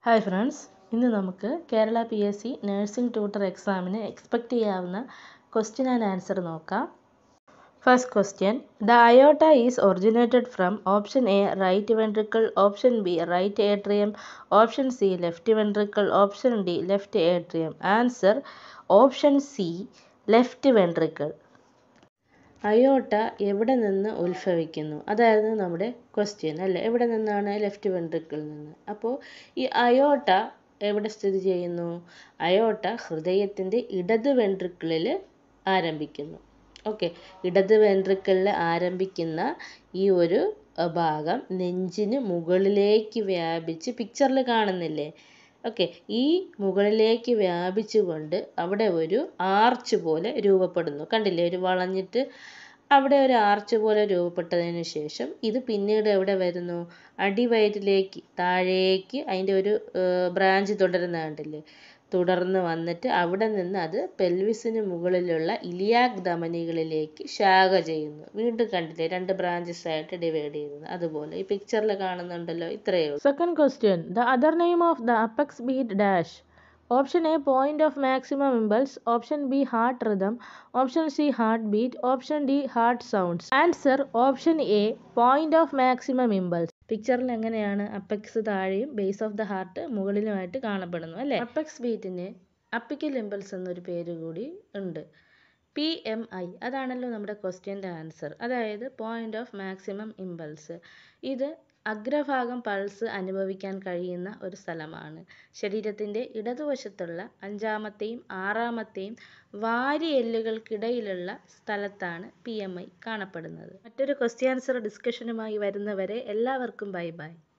hi friends ഇന്ന് നമുക്ക് Kerala P S C nursing tutor എക്സാമിന് എക്സ്പെക്റ്റ് ചെയ്യാവുന്ന ക്വസ്റ്റ്യൻ ആൻഡ് ആൻസർ നോക്കാം first question the aorta is originated from option A right ventricle option B right atrium option C left ventricle option D left atrium answer option C left ventricle aorta എവിടെ നിന്ന് ഉത്ഭവിക്കുന്നു അതായിരുന്നു നമ്മുടെ question അല്ലേ എവിടെ നിന്നാണ് left വെൻട്രിക്കിളിൽ നിന്ന് അപ്പോൾ ഈ അയോട്ട എവിടെ സ്ഥിതി ചെയ്യുന്നു അയോട്ട ഹൃദയത്തിൻ്റെ ഇടത് വെൻട്രിക്കിളിൽ ആരംഭിക്കുന്നു ഓക്കെ ഇടത് വെൻട്രിക്കിളിൽ ആരംഭിക്കുന്ന ഈ ഒരു ഭാഗം നെഞ്ചിന് മുകളിലേക്ക് വ്യാപിച്ച് പിക്ചറിൽ കാണുന്നില്ലേ ഓക്കെ ഈ മുകളിലേക്ക് വ്യാപിച്ചുകൊണ്ട് അവിടെ ഒരു ആർച്ച് പോലെ രൂപപ്പെടുന്നു കണ്ടില്ലേ ഒരു വളഞ്ഞിട്ട് അവിടെ ഒരു ആർച്ച് പോലെ രൂപപ്പെട്ടതിന് ശേഷം ഇത് പിന്നീട് എവിടെ വരുന്നു അടിവയറ്റിലേക്ക് താഴേക്ക് അതിൻ്റെ ഒരു ബ്രാഞ്ച് തുടരുന്ന കണ്ടില്ലേ തുടർന്ന് വന്നിട്ട് അവിടെ നിന്ന് അത് പെൽവിസിന് മുകളിലുള്ള ഇലിയാക് ധമനികളിലേക്ക് ശാഖ ചെയ്യുന്നു വീണ്ടും കണ്ടില്ലേ രണ്ട് ബ്രാഞ്ചസ് ആയിട്ട് ഡിവൈഡ് ചെയ്യുന്നത് അതുപോലെ ഈ പിക്ചറിൽ കാണുന്നുണ്ടല്ലോ ഇത്രയേ ഉള്ളൂ second question the other name of the apex beat dash option A point of maximum impulse option B heart rhythm option C heart beat option D heart sounds answer option A point of maximum impulse പിക്ചറിൽ എങ്ങനെയാണ് apex താഴെയും base of the heart മുകളിലുമായിട്ട് കാണപ്പെടുന്നു അല്ലേ apex ബീറ്റിന് apical impulse എന്നൊരു പേര് കൂടി ഉണ്ട് പി എം ഐ അതാണല്ലോ നമ്മുടെ ക്വസ്റ്റ്യൻ്റെ ആൻസർ അതായത് പോയിന്റ് ഓഫ് മാക്സിമം ഇമ്പൾസ് ഇത് അഗ്രഭാഗം പൾസ് അനുഭവിക്കാൻ കഴിയുന്ന ഒരു സ്ഥലമാണ് ശരീരത്തിൻ്റെ ഇടതുവശത്തുള്ള അഞ്ചാമത്തെയും ആറാമത്തെയും വാരിയെല്ലുകൾക്കിടയിലുള്ള സ്ഥലത്താണ് പി എം ഐ കാണപ്പെടുന്നത് മറ്റൊരു ക്വസ്റ്റ്യൻ ആൻസർ ഡിസ്കഷനുമായി വരുന്നവരെ എല്ലാവർക്കും ബൈ ബൈ